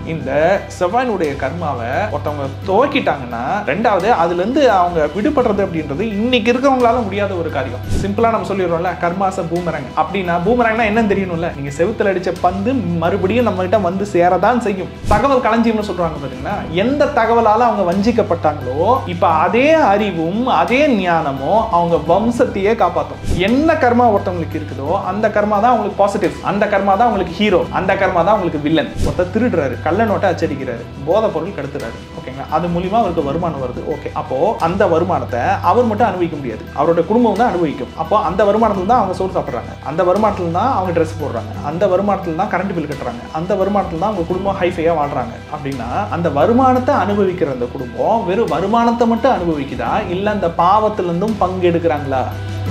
இந்த செவ்வாயினுடைய கர்மாவை ஒருத்தவங்க துவக்கிட்டாங்கன்னா ரெண்டாவது அதுல இருந்து அவங்க விடுபடுறது அப்படின்றது இன்னைக்கு இருக்கிறவங்களால முடியாத ஒரு காரியம் சிம்பிளா நம்ம சொல்லிடுறோம்ல கர்மாச பூமரங் அப்படின்னா பூமரங்னா என்னன்னு தெரியணும்ல நீங்க செவுத்துல அடிச்ச பந்து மறுபடியும் நம்ம கிட்ட வந்து சேரதான் செய்யும் தகவல் களஞ்சியம்னு சொல்றாங்க பாத்தீங்கன்னா எந்த தகவலால அவங்க வஞ்சிக்கப்பட்டாங்களோ இப்ப அதே அறிவும் அதே ஞானமும் அவங்க வம்சத்தையே காப்பாற்றும் என்ன கர்மா ஒருத்தவங்களுக்கு இருக்குதோ அந்த கர்மா தான் அவங்களுக்கு பாசிட்டிவ் அந்த கர்மா தான் அவங்களுக்கு ஹீரோ அந்த கர்மா தான் அவங்களுக்கு வில்லன் ஒருத்தர் திருடுறாரு கள்ள நோட்டை அச்சடிக்கிறாரு போதை பொருள் கடத்துறாரு ஓகேங்களா அது மூலியமா அவருக்கு வருமானம் வருது ஓகே அப்போ அந்த வருமானத்தை அவர் மட்டும் அனுபவிக்க முடியாது அவரோட குடும்பம் தான் அனுபவிக்கும் அப்போ அந்த வருமானத்துல தான் அவங்க சோறு சாப்பிட்றாங்க அந்த வருமானத்துல தான் அவங்க ட்ரெஸ் போடுறாங்க அந்த வருமானத்துல தான் கரண்ட் பில் கட்டுறாங்க அந்த வருமானத்துல தான் அவங்க குடும்பம் ஹைஃபையா வாழ்றாங்க அப்படின்னா அந்த வருமானத்தை அனுபவிக்கிற அந்த குடும்பம் வெறும் வருமானத்தை மட்டும் அனுபவிக்குதா இல்ல அந்த பாவத்துல இருந்தும் பங்கு எடுக்கிறாங்களா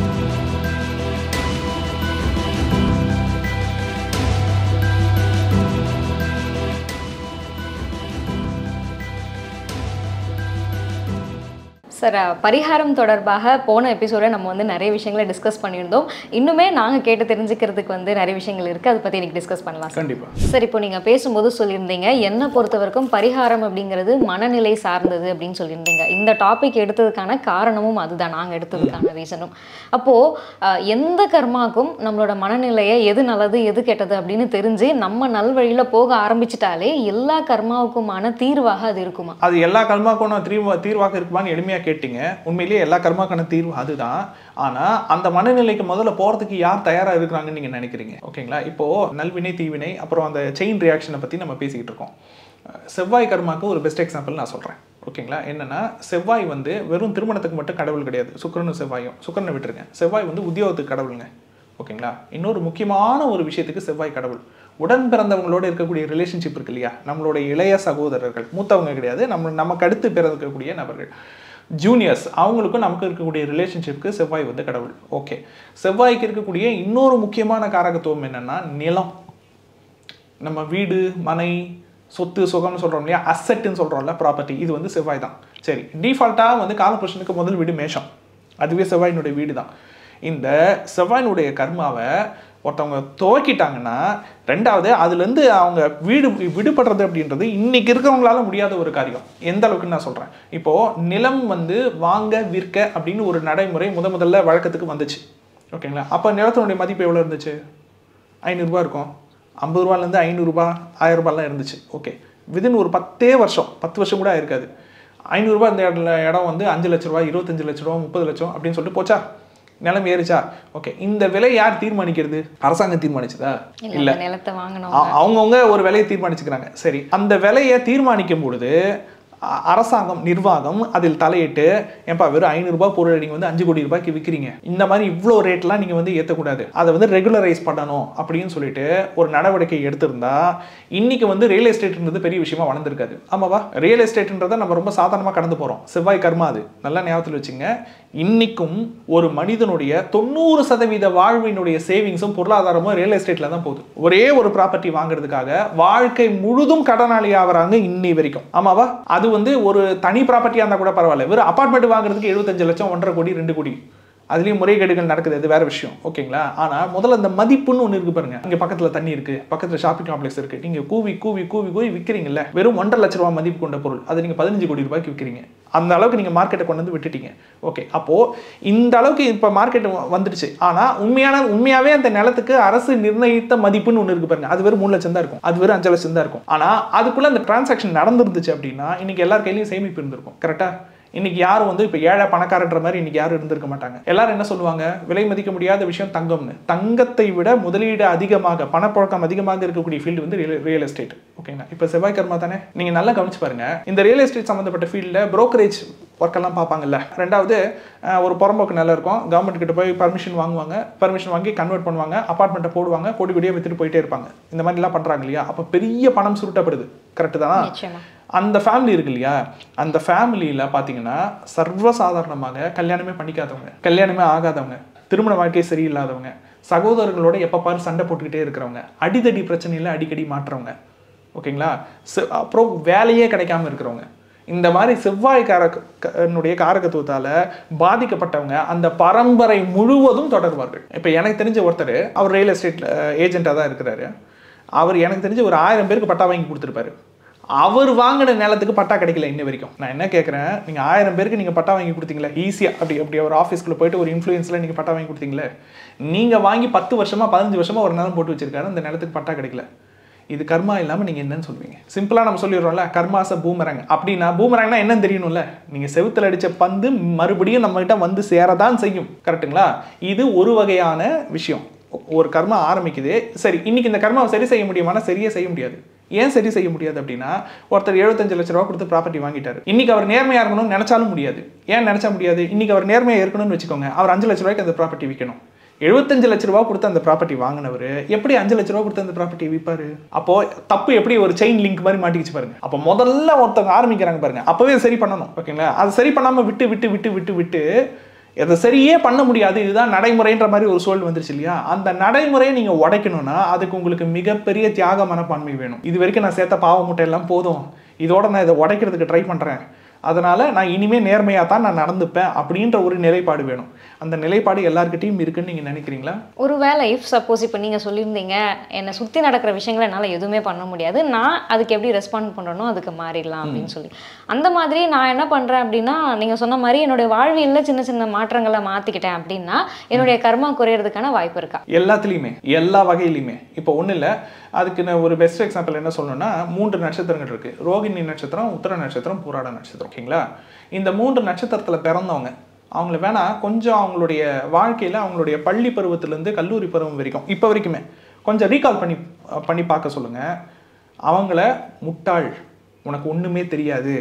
சார் பரிகாரம் தொடர்பாக போன எபிசோட நம்ம வந்து நிறைய விஷயங்களை டிஸ்கஸ் பண்ணியிருந்தோம் இன்னுமே நாங்கள் கேட்டு தெரிஞ்சுக்கிறதுக்கு வந்து நிறைய விஷயங்கள் இருக்குது அதை பற்றி இன்னைக்கு டிஸ்கஸ் பண்ணலாம் சார் கண்டிப்பா சார் இப்போ நீங்கள் பேசும்போது சொல்லியிருந்தீங்க என்னை பொறுத்த வரைக்கும் பரிகாரம் அப்படிங்கிறது மனநிலை சார்ந்தது அப்படின்னு சொல்லியிருந்தீங்க இந்த டாபிக் எடுத்ததுக்கான காரணமும் அதுதான் நாங்கள் எடுத்ததுக்கான ரீசனும் அப்போது எந்த கர்மாக்கும் நம்மளோட மனநிலையை எது நல்லது எது கெட்டது அப்படின்னு தெரிஞ்சு நம்ம நல்வழியில் போக ஆரம்பிச்சிட்டாலே எல்லா கர்மாவுக்குமான தீர்வாக அது இருக்குமா அது எல்லா கர்மாக்கான தீர்வா தீர்வாக இருக்குமான்னு எளிமையாக கேட்டீங்க உண்மையிலேயே எல்லா கர்மாக்கான தீர்வு அதுதான் ஆனால் அந்த மனநிலைக்கு முதல்ல போகிறதுக்கு யார் தயாராக இருக்கிறாங்கன்னு நீங்கள் நினைக்கிறீங்க ஓகேங்களா இப்போது நல்வினை தீவினை அப்புறம் அந்த செயின் ரியாக்ஷனை பற்றி நம்ம பேசிக்கிட்டு இருக்கோம் செவ்வாய் கர்மாக்கு ஒரு பெஸ்ட் எக்ஸாம்பிள் நான் சொல்கிறேன் ஓகேங்களா என்னன்னா செவ்வாய் வந்து வெறும் திருமணத்துக்கு மட்டும் கடவுள் கிடையாது சுக்கிரனும் செவ்வாயும் சுக்கிரனை விட்டுருங்க செவ்வாய் வந்து உத்தியோகத்துக்கு கடவுளுங்க ஓகேங்களா இன்னொரு முக்கியமான ஒரு விஷயத்துக்கு செவ்வாய் கடவுள் உடன் பிறந்தவங்களோட இருக்கக்கூடிய ரிலேஷன்ஷிப் இருக்கு இல்லையா நம்மளோட இளைய சகோதரர்கள் மூத்தவங்க கிடையாது நம்ம நமக்கு அடுத்து பிறக்கக்கூடிய நபர்கள் ஜூனியர்ஸ் அவங்களுக்கும் நமக்கு இருக்கக்கூடிய ரிலேஷன்ஷிப்க்கு செவ்வாய் வந்து கடவுள் ஓகே செவ்வாய்க்கு இருக்கக்கூடிய இன்னொரு முக்கியமான காரகத்துவம் என்னன்னா நிலம் நம்ம வீடு மனை சொத்து சுகம்னு சொல்கிறோம் இல்லையா அசெட்டுன்னு சொல்கிறோம்ல ப்ராப்பர்ட்டி இது வந்து செவ்வாய் தான் சரி டிஃபால்ட்டாக வந்து காலபுருஷனுக்கு முதல் வீடு மேஷம் அதுவே செவ்வாயினுடைய வீடு தான் இந்த செவ்வாயினுடைய கர்மாவை ஒருத்தவங்க துவக்கிட்டாங்கன்னா ரெண்டாவது அதுலேருந்து அவங்க வீடு விடுபடுறது அப்படின்றது இன்னைக்கு இருக்கிறவங்களால முடியாத ஒரு காரியம் எந்த அளவுக்கு நான் சொல்கிறேன் இப்போது நிலம் வந்து வாங்க விற்க அப்படின்னு ஒரு நடைமுறை முத முதல்ல வழக்கத்துக்கு வந்துச்சு ஓகேங்களா அப்போ நிலத்தினுடைய மதிப்பு எவ்வளோ இருந்துச்சு ஐநூறுரூபா இருக்கும் ஐம்பது ரூபாலேருந்து ஐநூறுரூபா ஆயிரம் ரூபாய்லாம் இருந்துச்சு ஓகே விதின் ஒரு பத்தே வருஷம் பத்து வருஷம் கூட இருக்காது ஐநூறுரூபா இந்த இடத்துல இடம் வந்து அஞ்சு லட்ச ரூபா இருபத்தஞ்சு லட்ச ரூபா முப்பது லட்சம் அப்படின்னு சொல்லிட்டு போச்சா நிலம் ஏறிச்சா ஓகே இந்த விலை யார் தீர்மானிக்கிறது அரசாங்கம் தீர்மானிச்சதா இல்ல இல்ல அந்த நிலத்தை வாங்கணும் அ- அவங்கவங்க ஒரு விலையை தீர்மானிச்சுக்கிறாங்க சரி அந்த விலையை தீர்மானிக்கும் பொழுது அ- அரசாங்கம் நிர்வாகம் அதில் தலையிட்டு ஏன்பா வெறும் ஐநூறுரூபா பொருள் நீங்கள் வந்து அஞ்சு கோடி ரூபாய்க்கு விற்கிறீங்க இந்த மாதிரி இவ்வளோ ரேட்லாம் நீங்கள் வந்து ஏற்றக்கூடாது அதை வந்து ரெகுலரைஸ் பண்ணணும் அப்படின்னு சொல்லிட்டு ஒரு நடவடிக்கை எடுத்திருந்தா இன்னைக்கு வந்து ரியல் எஸ்டேட்ன்றது பெரிய விஷயமா வளர்ந்துருக்காது ஆமாவா ரியல் எஸ்டேட்ன்றதை நம்ம ரொம்ப சாதாரணமாக கடந்து போகிறோம் செவ்வாய் கர்மா அது நல்லா ஞாபகத்தில் வச்சுங்க இன்னைக்கும் ஒரு மனிதனுடைய தொண்ணூறு சதவீத வாழ்வினுடைய சேவிங்ஸும் பொருளாதாரமும் ரியல் எஸ்டேட்ல தான் போகுது ஒரே ஒரு ப்ராப்பர்ட்டி வாங்குறதுக்காக வாழ்க்கை முழுதும் கடனாளி ஆகுறாங்க இன்னி வரைக்கும் ஆமாவா அது வந்து ஒரு தனி ப்ராப்பர்ட்டியா இருந்தா கூட பரவாயில்ல வெறும் அபார்ட்மெண்ட் வாங்குறதுக்கு எழுபத்தஞ்சு லட்சம் ஒன்றரை கோடி ரெண்டு கோடி அதுலேயும் முறைகேடுகள் நடக்குது அது வேற விஷயம் ஓகேங்களா ஆனால் முதல்ல இந்த மதிப்புன்னு ஒன்று இருக்கு பாருங்க இங்கே பக்கத்தில் தண்ணி இருக்கு பக்கத்தில் ஷாப்பிங் காம்ப்ளெக்ஸ் இருக்கு நீங்கள் கூவி கூவி கூவி கூவி விற்கிறீங்கல்ல வெறும் ஒன்றரை லட்ச ரூபா மதிப்பு கொண்ட பொருள் அதை நீங்கள் பதினஞ்சு கோடி ரூபாய்க்கு விற்கிறீங்க அந்த அளவுக்கு நீங்கள் மார்க்கெட்டை கொண்டு வந்து விட்டுட்டீங்க ஓகே அப்போது இந்த அளவுக்கு இப்போ மார்க்கெட் வந்துடுச்சு ஆனால் உண்மையான உண்மையாகவே அந்த நிலத்துக்கு அரசு நிர்ணயித்த மதிப்புன்னு ஒன்று இருக்கு பாருங்க அது வெறும் மூணு லட்சம் தான் இருக்கும் அது வெறும் அஞ்சு லட்சம் தான் இருக்கும் ஆனால் அதுக்குள்ளே அந்த டிரான்சாக்ஷன் நடந்துருந்துச்சு அப்படின்னா இன்னைக்கு எல்லார் கையிலையும் சேமிப்பு இருந்திருக்கும் கரெக்டாக இன்னைக்கு யாரும் வந்து இப்போ ஏழை பணக்காரன்ற மாதிரி இன்னைக்கு யாரும் இருந்திருக்க மாட்டாங்க எல்லாரும் என்ன சொல்லுவாங்க விலை மதிக்க முடியாத விஷயம் தங்கம்னு தங்கத்தை விட முதலீடு அதிகமாக பணப்புழக்கம் அதிகமாக இருக்கக்கூடிய ஃபீல்டு வந்து ரியல் எஸ்டேட் ஓகேங்களா இப்போ செவ்வாய் கர்மா தானே நீங்கள் நல்லா கவனிச்சு பாருங்க இந்த ரியல் எஸ்டேட் சம்மந்தப்பட்ட ஃபீல்டில் brokerage ஒர்க்கெல்லாம் பார்ப்பாங்கல்ல ரெண்டாவது அஹ், ஒரு புறம்போக்கு நல்லா இருக்கும் கவர்மெண்ட் கிட்ட போய் பர்மிஷன் வாங்குவாங்க பர்மிஷன் வாங்கி கன்வெர்ட் பண்ணுவாங்க அப்பார்ட்மெண்ட்டை போடுவாங்க கோடி கோடியாக வித்துட்டு போயிட்டே இருப்பாங்க இந்த மாதிரிலாம் பண்ணுறாங்க இல்லையா அப்போ பெரிய பணம் சுருட்டப்படுது கரெக்டு தானா நிச்சயமா அந்த ஃபேமிலி இருக்கு இல்லையா அந்த ஃபேமிலியில் பார்த்தீங்கன்னா சர்வசாதாரணமாக கல்யாணமே பண்ணிக்காதவங்க கல்யாணமே ஆகாதவங்க திருமண வாழ்க்கை சரியில்லாதவங்க சகோதரர்களோட எப்போ பாரு சண்டை போட்டுக்கிட்டே இருக்கிறவங்க அடிதடி பிரச்சனையில் அடிக்கடி மாட்டுறவங்க ஓகேங்களா செ- அப்புறம் வேலையே கிடைக்காம இருக்கிறவங்க இந்த மாதிரி செவ்வாய் காரக க- னுடைய காரகத்துவத்தால பாதிக்கப்பட்டவங்க அந்த பரம்பரை முழுவதும் தொடர்வார்கள் இப்போ எனக்கு தெரிஞ்ச ஒருத்தர் அவர் ரியல் எஸ்டேட் ஏஜென்ட்டாக தான் இருக்கிறாரு அவர் எனக்கு தெரிஞ்சு ஒரு ஆயிரம் பேருக்கு பட்டா வாங்கி கொடுத்துருப்பாரு அவர் வாங்கின நிலத்துக்கு பட்டா கிடைக்கல இன்ன வரைக்கும் நான் என்ன கேட்குறேன் நீங்கள் ஆயிரம் பேருக்கு நீங்கள் பட்டா வாங்கி கொடுத்தீங்களே ஈஸியாக அப்படி அப்படி ஒரு ஆஃபீஸ்க்குள்ளே போயிட்டு ஒரு இன்ஃப்ளூயன்ஸில் நீங்கள் பட்டா வாங்கி கொடுத்தீங்களே நீங்கள் வாங்கி பத்து வருஷமா பதினஞ்சு வருஷமா ஒரு நிலம் போட்டு வச்சிருக்காரு அந்த நிலத்துக்கு பட்டா கிடைக்கல இது கர்மா இல்லாமல் நீங்கள் என்னன்னு சொல்லுவீங்க சிம்பிளாக நம்ம சொல்லிடுறோம்ல கர்மாச பூமரங் அப்படின்னா பூமரங்னா என்னன்னு தெரியணும்ல நீங்கள் செவுத்துல அடிச்ச பந்து மறுபடியும் நம்மகிட்ட வந்து சேரதான் செய்யும் கரெக்ட்டுங்களா இது ஒரு வகையான விஷயம் ஒரு கர்மா ஆரம்பிக்குது சரி இன்னைக்கு இந்த கர்மாவை சரி செய்ய முடியுமானா சரியே செய்ய முடியாது ஏன் சரி செய்ய முடியாது அப்படின்னா ஒருத்தர் எழுபத்தஞ்சு லட்ச ரூபா கொடுத்து ப்ராப்பர்ட்டி வாங்கிட்டாரு இன்னைக்கு அவர் நேர்மையா இருக்கணும்னு நினைச்சாலும் முடியாது ஏன் நினைச்சா முடியாது இன்னைக்கு அவர் நேர்மையா இருக்கணும்னு வச்சுக்கோங்க அவர் அஞ்சு லட்ச ரூபாய்க்கு அந்த ப்ராப்பர்ட்டி விற்கணும் எழுபத்தஞ்சு லட்ச ரூபா கொடுத்து அந்த ப்ராப்பர்ட்டி வாங்கினவர் எப்படி அஞ்சு லட்ச ரூபா கொடுத்து அந்த ப்ராப்பர்ட்டி விற்பாரு அப்போ தப்பு எப்படி ஒரு செயின் லிங்க் மாதிரி மாட்டிக்கிச்சு பாருங்க அப்போ முதல்ல ஒருத்தவங்க ஆரம்பிக்கிறாங்க பாருங்க அப்பவே சரி பண்ணணும் ஓகேங்களா அதை சரி பண்ணாம விட்டு விட்டு விட்டு விட்டு விட்டு அதை சரியே பண்ண முடியாது இதுதான் நடைமுறைன்ற மாதிரி ஒரு சூழல் வந்துருச்சு இல்லையா அந்த நடைமுறையை நீங்க உடைக்கணும்னா அதுக்கு உங்களுக்கு மிகப்பெரிய தியாக மனப்பான்மை வேணும் இது வரைக்கும் நான் சேர்த்த பாவ மூட்டை எல்லாம் போதும் இதோட நான் இதை உடைக்கிறதுக்கு ட்ரை பண்றேன் அதனால நான் இனிமே நேர்மையாக தான் நான் நடந்துப்பேன் அப்படின்ற ஒரு நிலைப்பாடு வேணும் அந்த நிலைப்பாடு எல்லாருக்கிட்டையும் இருக்குன்னு நீங்க நினைக்கிறீங்களா ஒருவேளை இஃப் சப்போஸ் இப்போ நீங்கள் சொல்லியிருந்தீங்க என்னை சுற்றி நடக்கிற விஷயங்களை என்னால் எதுவுமே பண்ண முடியாது நான் அதுக்கு எப்படி ரெஸ்பாண்ட் பண்ணணும் அதுக்கு மாறிடலாம் அப்படின்னு சொல்லி அந்த மாதிரி நான் என்ன பண்ணுறேன் அப்படின்னா நீங்கள் சொன்ன மாதிரி என்னுடைய வாழ்வியலில் சின்ன சின்ன மாற்றங்களை மாற்றிக்கிட்டேன் அப்படின்னா என்னுடைய கர்மா குறையிறதுக்கான வாய்ப்பு இருக்கா எல்லாத்துலேயுமே எல்லா வகையிலையுமே இப்போ ஒன்றும் இல்லை அதுக்கு நான் ஒரு பெஸ்ட் எக்ஸாம்பிள் என்ன சொல்லணும்னா மூன்று நட்சத்திரங்கள் இருக்கு ரோகிணி நட்சத்திரம் உத்தர நட்சத்திரம் பூராட நட்சத்திரம் ஓகேங்களா இந்த மூன்று நட்சத்திரத்தில் பிறந்தவங்க அவங்கள வேணா கொஞ்சம் அவங்களுடைய வாழ்க்கையில் அவங்களுடைய பள்ளி பருவத்திலேருந்து கல்லூரி பருவம் வரைக்கும் இப்போ வரைக்குமே கொஞ்சம் ரீகால் பண்ணி பண்ணி பார்க்க சொல்லுங்க அவங்கள முட்டாள் உனக்கு ஒன்றுமே தெரியாது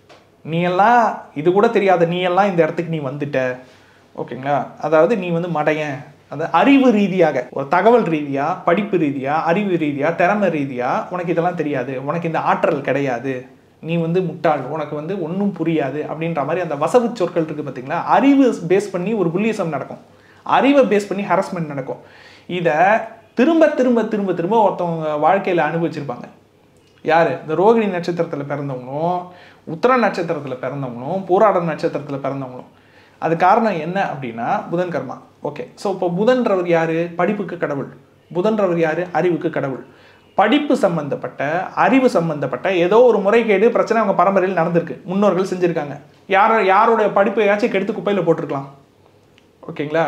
நீ எல்லாம் இது கூட தெரியாத நீ எல்லாம் இந்த இடத்துக்கு நீ வந்துட்ட ஓகேங்களா அதாவது நீ வந்து மடையன் அந்த அறிவு ரீதியாக ஒரு தகவல் ரீதியா படிப்பு ரீதியா அறிவு ரீதியா திறமை ரீதியா உனக்கு இதெல்லாம் தெரியாது உனக்கு இந்த ஆற்றல் கிடையாது நீ வந்து முட்டாள் உனக்கு வந்து ஒன்றும் புரியாது அப்படின்ற மாதிரி அந்த வசவு சொற்கள் இருக்கு பார்த்தீங்களா அறிவு பேஸ் பண்ணி ஒரு புல்லிசம் நடக்கும் அறிவை பேஸ் பண்ணி ஹரஸ்மெண்ட் நடக்கும் இதை திரும்ப திரும்ப திரும்ப திரும்ப ஒருத்தவங்க வாழ்க்கையில் அனுபவிச்சிருப்பாங்க யார் இந்த ரோகிணி நட்சத்திரத்தில் பிறந்தவங்களும் உத்தர நட்சத்திரத்தில் பிறந்தவங்களும் பூராட நட்சத்திரத்தில் பிறந்தவங்களும் அது காரணம் என்ன அப்படின்னா புதன் கர்மா ஓகே ஸோ இப்போ புதன்றவர் யார் படிப்புக்கு கடவுள் புதன்றவர் யார் அறிவுக்கு கடவுள் படிப்பு சம்பந்தப்பட்ட அறிவு சம்பந்தப்பட்ட ஏதோ ஒரு முறைகேடு பிரச்சனை அவங்க பரம்பரையில் நடந்திருக்கு முன்னோர்கள் செஞ்சுருக்காங்க யார யாரோட படிப்பையாச்சும் கெடுத்து குப்பையில் போட்டிருக்கலாம் ஓகேங்களா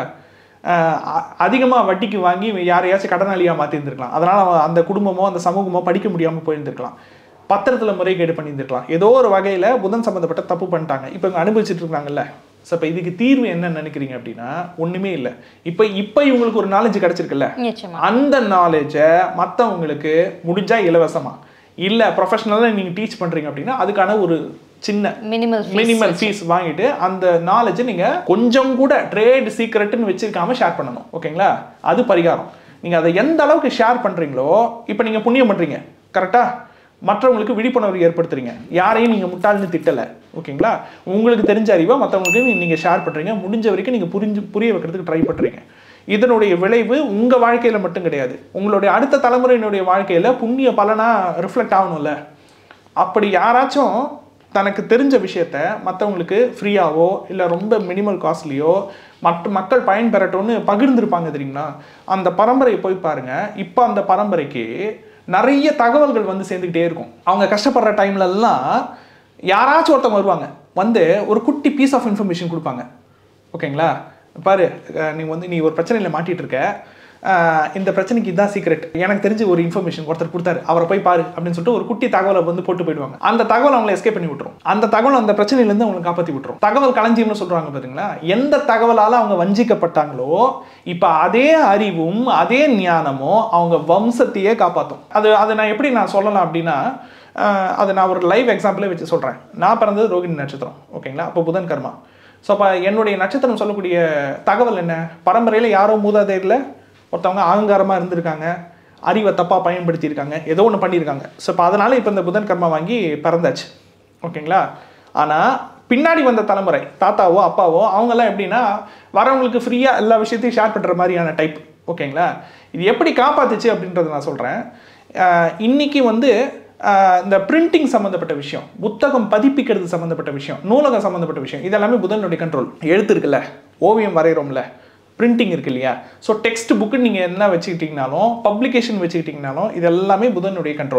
அதிகமாக வட்டிக்கு வாங்கி யாரையாச்சும் கடனாளியாக மாற்றிருந்துருக்கலாம் அதனால் அவன் அந்த குடும்பமோ அந்த சமூகமோ படிக்க முடியாமல் போயிருந்துருக்கலாம் பத்திரத்தில் முறைகேடு பண்ணியிருந்துருக்கலாம் ஏதோ ஒரு வகையில் புதன் சம்மந்தப்பட்ட தப்பு பண்ணிட்டாங்க இப்போ இவங்க அனுபவிச்சுட்டு இருக்காங்கல்ல ஸோ இப்போ இதுக்கு தீர்வு என்ன நினைக்கிறீங்க அப்படின்னா ஒன்றுமே இல்லை இப்போ இப்போ இவங்களுக்கு ஒரு நாலேஜ் கிடச்சிருக்குல்ல நிச்சயமா அந்த நாலேஜை மற்றவங்களுக்கு முடிஞ்சா இலவசமா இல்லை ப்ரொஃபஷனலாக நீங்கள் டீச் பண்ணுறீங்க அப்படின்னா அதுக்கான ஒரு சின்ன மினிமல் மினிமல் ஃபீஸ் வாங்கிட்டு அந்த நாலேஜை நீங்கள் கொஞ்சம் கூட ட்ரேட் சீக்ரெட்னு வச்சிருக்காம ஷேர் பண்ணணும் ஓகேங்களா அது பரிகாரம் நீங்கள் அதை எந்த அளவுக்கு ஷேர் பண்ணுறீங்களோ இப்போ நீங்கள் புண்ணியம் பண்ணுறீங்க கரெக்டாக மற்றவங்களுக்கு விழிப்புணர்வு ஏற்படுத்துறீங்க யாரையும் நீங்கள் முட்டாள்னு திட்டலை ஓகேங்களா உங்களுக்கு தெரிஞ்ச அறிவை மற்றவங்களுக்கு நீங்கள் ஷேர் பண்ணுறீங்க முடிஞ்ச வரைக்கும் நீங்கள் புரிஞ்சு புரிய வைக்கிறதுக்கு ட்ரை பண்ணுறீங்க இதனுடைய விளைவு உங்கள் வாழ்க்கையில் மட்டும் கிடையாது உங்களுடைய அடுத்த தலைமுறையினுடைய வாழ்க்கையில் புண்ணிய பலனாக ரிஃப்ளெக்ட் ஆகணும்ல அப்படி யாராச்சும் தனக்கு தெரிஞ்ச விஷயத்த மற்றவங்களுக்கு ஃப்ரீயாவோ இல்லை ரொம்ப மினிமல் காஸ்ட்லியோ மற்ற மக்கள் பயன்பெறட்டும்னு பகிர்ந்திருப்பாங்க தெரியுங்களா அந்த பரம்பரையை போய் பாருங்க இப்போ அந்த பரம்பரைக்கு நிறைய தகவல்கள் வந்து சேர்ந்துக்கிட்டே இருக்கும் அவங்க கஷ்டப்படுற டைம்லலாம் யாராச்சும் ஒருத்தவங்க வருவாங்க வந்து ஒரு குட்டி பீஸ் ஆஃப் இன்ஃபர்மேஷன் கொடுப்பாங்க ஓகேங்களா பாரு அஹ் நீ வந்து நீ ஒரு பிரச்சனையில் மாட்டிட்டு இருக்க அஹ் இந்த பிரச்சனைக்கு இதுதான் சீக்ரெட் எனக்கு தெரிஞ்சு ஒரு இன்ஃபர்மேஷன் ஒருத்தர் கொடுத்தாரு அவரை போய் பாரு அப்படின்னு சொல்லிட்டு ஒரு குட்டி தகவலை வந்து போட்டு போயிடுவாங்க அந்த தகவல் அவங்களை எஸ்கேப் பண்ணி விட்டுரும் அந்த தகவல் அந்த பிரச்சனையிலேருந்து அவங்களை காப்பாற்றி விட்டுரும் தகவல் களஞ்சியம்னு சொல்றாங்க பார்த்தீங்களா எந்த தகவலால் அவங்க வஞ்சிக்கப்பட்டாங்களோ இப்போ அதே அறிவும் அதே ஞானமும் அவங்க வம்சத்தையே காப்பாற்றும் அது அது நான் எப்படி நான் சொல்லலாம் அப்படின்னா அஹ் அது நான் ஒரு லைவ் எக்ஸாம்பிளே வச்சு சொல்கிறேன் நான் பிறந்தது ரோகிணி நட்சத்திரம் ஓகேங்களா அப்போ புதன் கர்மா ஸோ அப்போ என்னுடைய நட்சத்திரம் சொல்லக்கூடிய தகவல் என்ன பரம்பரையில் யாரோ மூதாதையரில் ஒருத்தவங்க அகங்காரமாக இருந்திருக்காங்க அறிவை தப்பாக பயன்படுத்தியிருக்காங்க ஏதோ ஒன்று பண்ணியிருக்காங்க ஸோ இப்போ அதனால் இப்போ இந்த புதன் கர்மா வாங்கி பிறந்தாச்சு ஓகேங்களா ஆனால் பின்னாடி வந்த தலைமுறை தாத்தாவோ அப்பாவோ அவங்கெல்லாம் எப்படின்னா வரவங்களுக்கு ஃப்ரீயாக எல்லா விஷயத்தையும் ஷேர் பண்ணுற மாதிரியான டைப் ஓகேங்களா இது எப்படி காப்பாத்துச்சு அப்படின்றத நான் சொல்கிறேன் இன்னைக்கு வந்து ஆஹ் இந்த பிரிண்டிங் சம்மந்தப்பட்ட விஷயம் புத்தகம் பதிப்பிக்கிறது சம்மந்தப்பட்ட விஷயம் நூலகம் சம்மந்தப்பட்ட விஷயம் இதெல்லாமே புதனுடைய கண்ட்ரோல் எழுத்து இருக்குல்ல ஓவியம் வரைகிறோம்ல பிரிண்டிங் இருக்கு இல்லையா ஸோ டெக்ஸ்ட் புக்கு நீங்கள் என்ன வச்சுக்கிட்டிங்கனாலும் பப்ளிகேஷன் வச்சுக்கிட்டிங்கனாலும் இது எல்லாமே புதனுடைய கண்ட்ரோல்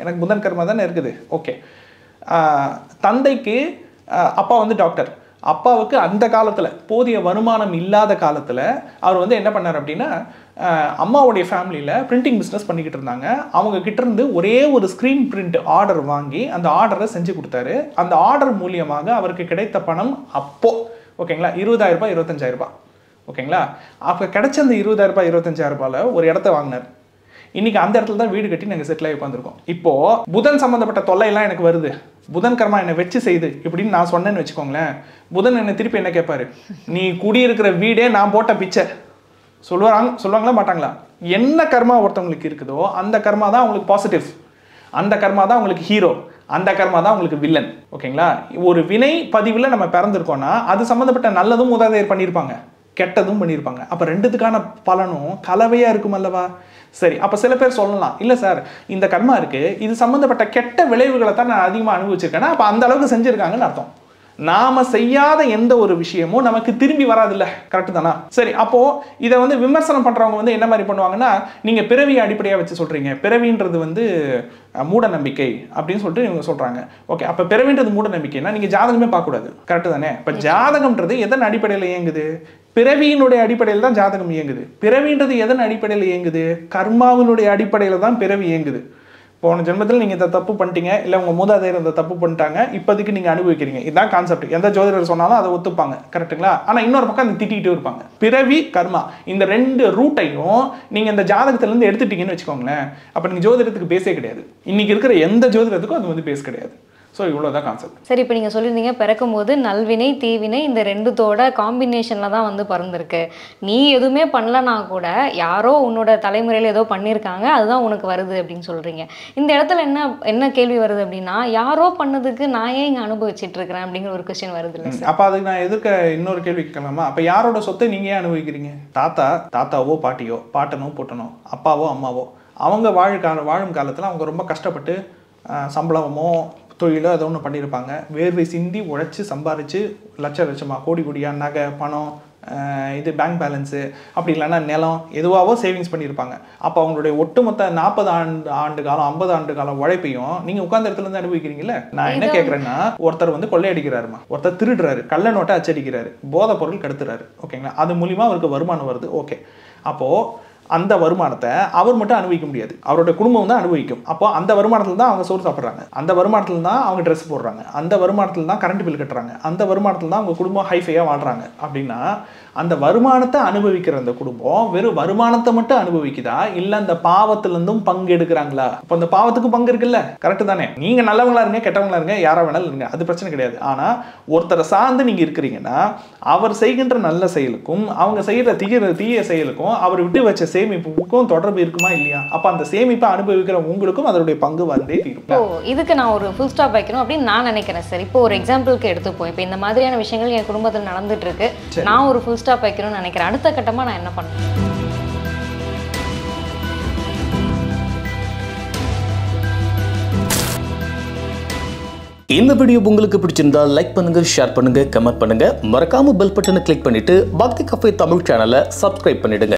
எனக்கு புதன் கர்மா தானே இருக்குது ஓகே தந்தைக்கு ஆஹ் அப்பா வந்து டாக்டர் அப்பாவுக்கு அந்த காலத்தில் போதிய வருமானம் இல்லாத காலத்தில் அவர் வந்து என்ன பண்ணார் அப்படின்னா ஆஹ் அம்மாவுடைய ஃபேமிலியில் பிரிண்டிங் பிஸ்னஸ் பண்ணிக்கிட்டு இருந்தாங்க அவங்க கிட்ட இருந்து ஒரே ஒரு ஸ்க்ரீன் பிரிண்ட் ஆர்டர் வாங்கி அந்த ஆர்டரை செஞ்சு கொடுத்தாரு அந்த ஆர்டர் மூலியமாக அவருக்கு கிடைத்த பணம் அப்போ ஓகேங்களா இருபதாயிரம் ரூபாய் இருபத்தஞ்சாயிரம் ரூபாய் ஓகேங்களா அப்போ கிடைச்ச அந்த இருபதாயிரம் ரூபாய் இருபத்தஞ்சாயிரம் ரூபாயில் ஒரு இடத்த வாங்கினார் இன்னைக்கு அந்த இடத்துல தான் வீடு கட்டி நாங்கள் செட்டில் ஆகி உட்காந்துருக்கோம் இப்போ புதன் சம்மந்தப்பட்ட தொல்லையெல்லாம் எனக்கு வருது புதன் கர்மா என்னை வச்சு செய்யுது இப்படின்னு நான் சொன்னேன்னு வச்சுக்கோங்களேன் புதன் என்னை திருப்பி என்ன கேட்பாரு நீ குடியிருக்கிற வீடே நான் போட்ட பிச்சை சொல்லுவாங்க சொல்லுவாங்களா மாட்டாங்களா என்ன கர்மா ஒருத்தவங்களுக்கு இருக்குதோ அந்த கர்மா தான் அவங்களுக்கு பாசிட்டிவ் அந்த கர்மா தான் உங்களுக்கு ஹீரோ அந்த கர்மா தான் உங்களுக்கு வில்லன் ஓகேங்களா ஒரு வினை பதிவில் நம்ம பிறந்திருக்கோம்னா அது சம்மந்தப்பட்ட நல்லதும் உதவியர் பண்ணியிருப்பாங்க கெட்டதும் பண்ணியிருப்பாங்க அப்போ ரெண்டுத்துக்கான பலனும் கலவையாக இருக்கும் அல்லவா சரி அப்போ சில பேர் சொல்லலாம் இல்லை சார் இந்த கர்மா இருக்குது இது சம்மந்தப்பட்ட கெட்ட விளைவுகளை தான் நான் அதிகமாக அனுபவிச்சிருக்கேன்னா அப்போ அந்த அளவுக்கு செஞ்சுருக்காங்கன்னு அர்த்தம் நாம செய்யாத எந்த ஒரு விஷயமும் நமக்கு திரும்பி வராதுல்ல கரெக்டு தானா சரி அப்போ இதை வந்து விமர்சனம் பண்றவங்க வந்து என்ன மாதிரி பண்ணுவாங்கன்னா நீங்க பிறவியை அடிப்படையாக வச்சு சொல்றீங்க பிறவின்றது வந்து அஹ், மூட நம்பிக்கை அப்படின்னு சொல்லிட்டு இவங்க சொல்றாங்க ஓகே அப்ப பிறவின்றது மூட நம்பிக்கைன்னா நீங்க ஜாதகமே பார்க்கக்கூடாது கரெக்டு தானே இப்ப ஜாதகம்ன்றது எதன் அடிப்படையில் இயங்குது பிறவியினுடைய அடிப்படையில் தான் ஜாதகம் இயங்குது பிறவின்றது எதன் அடிப்படையில் இயங்குது கர்மாவினுடைய அடிப்படையில் தான் பிறவி இயங்குது போன ஜென்மத்தில் நீங்கள் இந்த தப்பு பண்ணிட்டீங்க இல்லை உங்கள் மூதாதையர் இந்த தப்பு பண்ணிட்டாங்க இப்போதைக்கு நீங்கள் அனுபவிக்கிறீங்க இதுதான் கான்செப்ட் எந்த ஜோதிடர் சொன்னாலும் அதை ஒத்துப்பாங்க கரெக்ட்டுங்களா ஆனால் இன்னொரு பக்கம் அதை திட்டிகிட்டே இருப்பாங்க பிறவி கர்மா இந்த ரெண்டு ரூட்டையும் நீங்கள் இந்த ஜாதகத்திலேருந்து எடுத்துட்டீங்கன்னு வச்சுக்கோங்களேன் அப்போ நீங்கள் ஜோதிடத்துக்கு பேசே கிடையாது இன்னைக்கு இருக்கிற எந்த ஜோதிடத்துக்கும் அது வந்து பேஸ் கிடையாது ஸோ இவ்வளோதான் கான்செப்ட் சரி இப்போ நீங்கள் சொல்லியிருந்தீங்க பிறக்கும்போது நல்வினை தீவினை இந்த ரெண்டுத்தோட காம்பினேஷனில் தான் வந்து பிறந்திருக்கு நீ எதுவுமே பண்ணலனா கூட யாரோ உன்னோட தலைமுறையில் ஏதோ பண்ணியிருக்காங்க அதுதான் உனக்கு வருது அப்படின்னு சொல்கிறீங்க இந்த இடத்துல என்ன என்ன கேள்வி வருது அப்படின்னா யாரோ பண்ணதுக்கு நான் ஏன் இங்கே அனுபவிச்சிட்டு இருக்கிறேன் அப்படிங்கிற ஒரு கொஸ்டின் வருது இல்லை அப்போ அதுக்கு நான் எதிர்க்க இன்னொரு கேள்வி கேட்கலாமா அப்போ யாரோட சொத்தை நீங்கள் ஏன் அனுபவிக்கிறீங்க தாத்தா தாத்தாவோ பாட்டியோ பாட்டனோ பூட்டனோ அப்பாவோ அம்மாவோ அவங்க வாழ கால வாழும் காலத்தில் அவங்க ரொம்ப கஷ்டப்பட்டு ஆஹ், சம்பளமோ தொழிலோ ஏதோ ஒன்று பண்ணியிருப்பாங்க வேர்வை சிந்தி உழைச்சி சம்பாரித்து லட்ச லட்சமாக கோடி கோடியாக நகை பணம் ஆஹ், இது பேங்க் பேலன்ஸு அப்படி இல்லைன்னா நிலம் எதுவாவோ சேவிங்ஸ் பண்ணியிருப்பாங்க அப்போ அவங்களுடைய ஒட்டுமொத்த நாற்பது ஆண்டு ஆண்டு காலம் ஐம்பது ஆண்டு காலம் உழைப்பையும் நீங்கள் உட்கார்ந்த இடத்துல இருந்து அனுபவிக்கிறீங்களே நான் என்ன கேட்குறேன்னா ஒருத்தர் வந்து கொள்ளையடிக்கிறாருமா ஒருத்தர் திருடுறாரு கள்ள நோட்டை அச்சடிக்கிறாரு போதைப் பொருள் கடத்துறாரு ஓகேங்களா அது மூலியமா அவருக்கு வருமானம் வருது ஓகே அப்போ அந்த வருமானத்தை அவர் மட்டும் அனுபவிக்க முடியாது அவரோட குடும்பம் தான் அனுபவிக்கும் அப்போ அந்த வருமானத்தில் தான் அவங்க சோறு சாப்பிட்றாங்க அந்த வருமானத்தில் தான் அவங்க ட்ரெஸ் போடுறாங்க அந்த வருமானத்தில் தான் கரண்ட் பில் கட்டுறாங்க அந்த வருமானத்தில் தான் அவங்க குடும்பம் ஹைஃபையாக வாழ்றாங்க அப்படின்னா அந்த வருமானத்தை அனுபவிக்கிற அந்த குடும்பம் வெறும் வருமானத்தை மட்டும் அனுபவிக்குதா இல்லை அந்த பாவத்திலிருந்தும் பங்கு எடுக்கிறாங்களா அப்போ அந்த பாவத்துக்கு பங்கு இருக்குல்ல கரெக்டு தானே நீங்கள் நல்லவங்களா இருங்க கெட்டவங்களா இருங்க யாரா வேணாலும் இருங்க அது பிரச்சனை கிடையாது ஆனால் ஒருத்தரை சார்ந்து நீங்கள் இருக்கிறீங்கன்னா அவர் செய்கின்ற நல்ல செயலுக்கும் அவங்க செய்கிற தீய தீய செயலுக்கும் அவர் விட்டு வச்ச சேமிப்புக்கும் தொடர்பு இருக்குமா இல்லையா அப்போ அந்த சேமிப்பை அனுபவிக்கிற உங்களுக்கும் அதனுடைய பங்கு வந்தே தீரும் இப்போ இதுக்கு நான் ஒரு ஃபுல் ஸ்டாப் வைக்கணும் அப்படின்னு நான் நினைக்கிறேன் சார் இப்போ ஒரு எக்ஸாம்பிளுக்கு எடுத்துப்போம் இப்போ இந்த மாதிரியான விஷயங்கள் என் குடும்பத்தில் நடந்துட்டு இருக்கு நான் ஒரு ஃபுல் ஸ்டாப் வைக்கணும்னு நினைக்கிறேன் அடுத்த கட்டமா நான் என்ன பண்ணணும் இந்த வீடியோ உங்களுக்கு பிடிச்சிருந்தா லைக் பண்ணுங்க ஷேர் பண்ணுங்க கமெண்ட் பண்ணுங்க மறக்காம பெல் பட்டனை கிளிக் பண்ணிட்டு பக்தி கஃபே தமிழ் சேனலை சப்ஸ்கிரைப் பண்ணிடுங்க